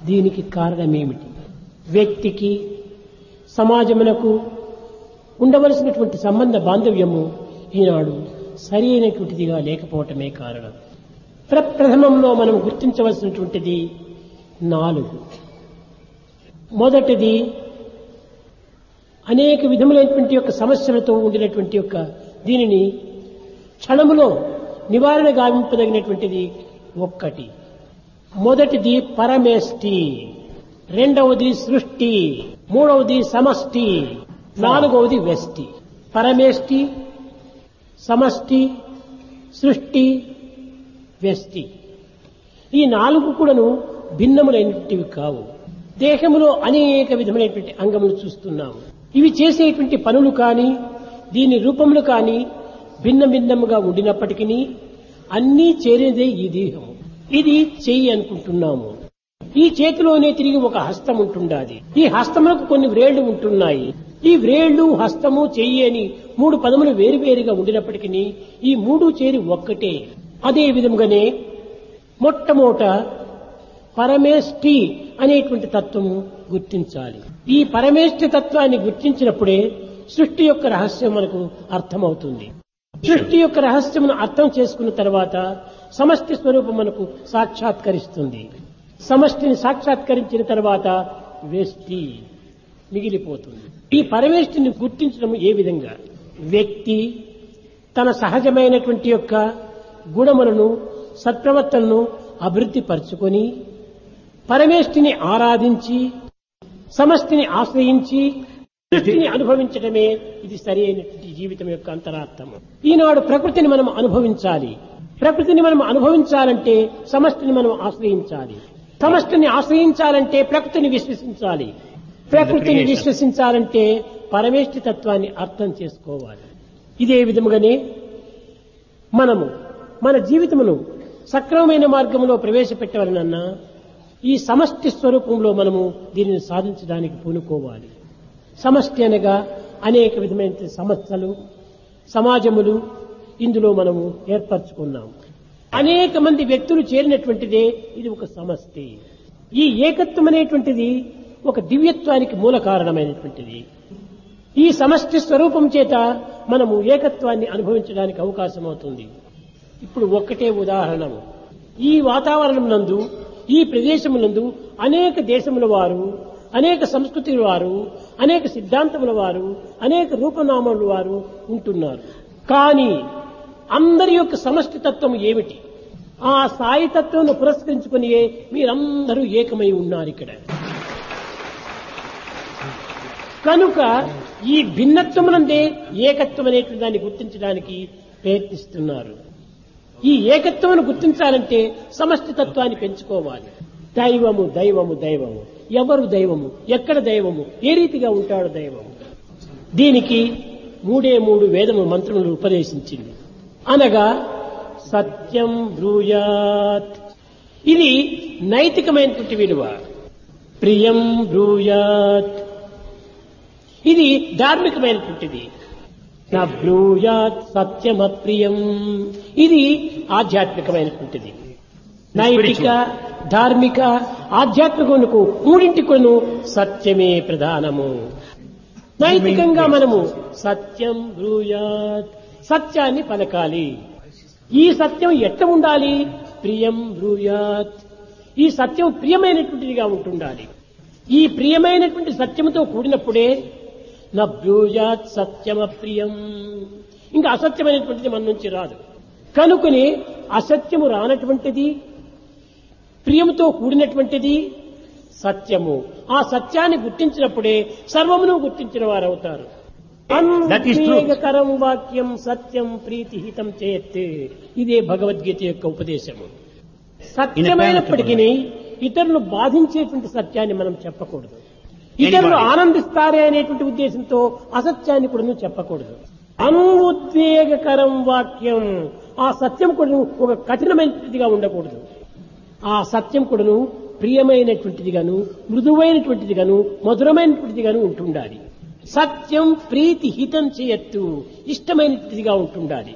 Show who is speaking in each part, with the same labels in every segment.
Speaker 1: దీనికి కారణమేమిటి వ్యక్తికి సమాజమునకు ఉండవలసినటువంటి సంబంధ బాంధవ్యము ఈనాడు సరి అయినటువంటిదిగా లేకపోవటమే కారణం ప్రప్రథమంలో మనం గుర్తించవలసినటువంటిది నాలుగు మొదటిది అనేక విధములైనటువంటి యొక్క సమస్యలతో ఉండినటువంటి యొక్క దీనిని క్షణములో నివారణ గావింపదగినటువంటిది ఒక్కటి మొదటిది పరమేష్టి రెండవది సృష్టి మూడవది సమష్టి నాలుగవది వ్యష్టి పరమేష్టి సమష్టి సృష్టి వ్యష్టి ఈ నాలుగు కూడాను భిన్నములైనటువంటివి కావు దేహములో అనేక విధములైనటువంటి అంగములు చూస్తున్నాము ఇవి చేసేటువంటి పనులు కానీ దీని రూపములు కానీ భిన్న భిన్నముగా ఉండినప్పటికీ అన్నీ చేరేదే ఈ దేహం ఇది చెయ్యి అనుకుంటున్నాము ఈ చేతిలోనే తిరిగి ఒక హస్తం ఉంటుండాది ఈ హస్తములకు కొన్ని వ్రేళ్లు ఉంటున్నాయి ఈ వ్రేళ్లు హస్తము చెయ్యి అని మూడు పదములు వేరువేరుగా ఉండినప్పటికీ ఈ మూడు చేరి ఒక్కటే అదే విధముగానే మొట్టమొదట పరమేష్టి అనేటువంటి తత్వము గుర్తించాలి ఈ పరమేష్టి తత్వాన్ని గుర్తించినప్పుడే సృష్టి యొక్క రహస్యం మనకు అర్థమవుతుంది సృష్టి యొక్క రహస్యమును అర్థం చేసుకున్న తర్వాత సమష్టి స్వరూపం మనకు సాక్షాత్కరిస్తుంది సమష్టిని సాక్షాత్కరించిన తర్వాత వేష్టి మిగిలిపోతుంది ఈ పరమేష్టిని గుర్తించడం ఏ విధంగా వ్యక్తి తన సహజమైనటువంటి యొక్క గుణములను సత్ప్రవర్తనను అభివృద్ధి పరుచుకొని పరమేష్టిని ఆరాధించి సమష్టిని ఆశ్రయించి సృష్టిని అనుభవించడమే ఇది సరి అయినటువంటి జీవితం యొక్క అంతరార్థము ఈనాడు ప్రకృతిని మనం అనుభవించాలి ప్రకృతిని మనం అనుభవించాలంటే సమష్టిని మనం ఆశ్రయించాలి సమష్టిని ఆశ్రయించాలంటే ప్రకృతిని విశ్వసించాలి ప్రకృతిని విశ్వసించాలంటే పరమేష్టి తత్వాన్ని అర్థం చేసుకోవాలి ఇదే విధముగానే మనము మన జీవితమును సక్రమమైన మార్గంలో ప్రవేశపెట్టవలనన్నా ఈ సమష్టి స్వరూపంలో మనము దీనిని సాధించడానికి పూనుకోవాలి సమష్టి అనగా అనేక విధమైన సమస్యలు సమాజములు ఇందులో మనము ఏర్పరచుకున్నాం అనేక మంది వ్యక్తులు చేరినటువంటిదే ఇది ఒక సమష్టి ఈ ఏకత్వం అనేటువంటిది ఒక దివ్యత్వానికి మూల కారణమైనటువంటిది ఈ సమష్టి స్వరూపం చేత మనము ఏకత్వాన్ని అనుభవించడానికి అవకాశం అవుతుంది ఇప్పుడు ఒక్కటే ఉదాహరణము ఈ వాతావరణం నందు ఈ ప్రదేశమునందు అనేక దేశముల వారు అనేక సంస్కృతుల వారు అనేక సిద్ధాంతముల వారు అనేక రూపనామముల వారు ఉంటున్నారు కానీ అందరి యొక్క సమష్టి తత్వం ఏమిటి ఆ స్థాయి తత్వం పురస్కరించుకుని మీరందరూ ఏకమై ఉన్నారు ఇక్కడ కనుక ఈ భిన్నత్వమునందే ఏకత్వం అనేటువంటి దాన్ని గుర్తించడానికి ప్రయత్నిస్తున్నారు ఈ ఏకత్వమును గుర్తించాలంటే సమష్టి తత్వాన్ని పెంచుకోవాలి దైవము దైవము దైవము ఎవరు దైవము ఎక్కడ దైవము ఏ రీతిగా ఉంటాడు దైవము దీనికి మూడే మూడు వేదము మంత్రములు ఉపదేశించింది అనగా సత్యం బ్రూయాత్ ఇది నైతికమైనటువంటి విలువ ప్రియం బ్రూయాత్ ఇది ధార్మికమైనటువంటిది నా బ్రూయాత్ సత్యమప్రియం ఇది ఆధ్యాత్మికమైనటువంటిది నైతిక ధార్మిక ఆధ్యాత్మికమునకు మూడింటికొను సత్యమే ప్రధానము నైతికంగా మనము సత్యం బ్రూయాత్ సత్యాన్ని పలకాలి ఈ సత్యం ఎట్ట ఉండాలి ప్రియం బ్రూయాత్ ఈ సత్యం ప్రియమైనటువంటిదిగా ఉంటుండాలి ఈ ప్రియమైనటువంటి సత్యముతో కూడినప్పుడే నా బ్రూయాత్ సత్యమ ప్రియం ఇంకా అసత్యమైనటువంటిది మన నుంచి రాదు కనుకొని అసత్యము రానటువంటిది ప్రియముతో కూడినటువంటిది సత్యము ఆ సత్యాన్ని గుర్తించినప్పుడే సర్వమును గుర్తించిన వారు అవుతారు
Speaker 2: That is truth.
Speaker 1: అనుద్వేగకరం వాక్యం సత్యం ప్రీతి హితం చేయత్తే ఇదే భగవద్గీత యొక్క ఉపదేశము సత్యమైనప్పటికీ ఇతరులు బాధించేటువంటి సత్యాన్ని మనం చెప్పకూడదు ఇతరులు
Speaker 2: Anybody.
Speaker 1: ఆనందిస్తారే అనేటువంటి ఉద్దేశంతో అసత్యాన్ని కూడా నువ్వు చెప్పకూడదు అనుద్వేగకరం వాక్యం ఆ సత్యం కూడా ఒక కఠినమైనదిగా ఉండకూడదు ఆ సత్యం కూడాను ప్రియమైనటువంటిదిగాను మృదువైనటువంటిదిగాను మధురమైనటువంటిదిగాను ఉంటుండాలి సత్యం ప్రీతి హితం చేయత్తు ఇష్టమైనటువంటిదిగా ఉంటుండాలి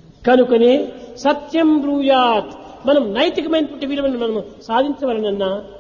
Speaker 1: కనుకనే సత్యం బ్రూయాత్ మనం నైతికమైనటువంటి విలువను మనం సాధించవలనన్నా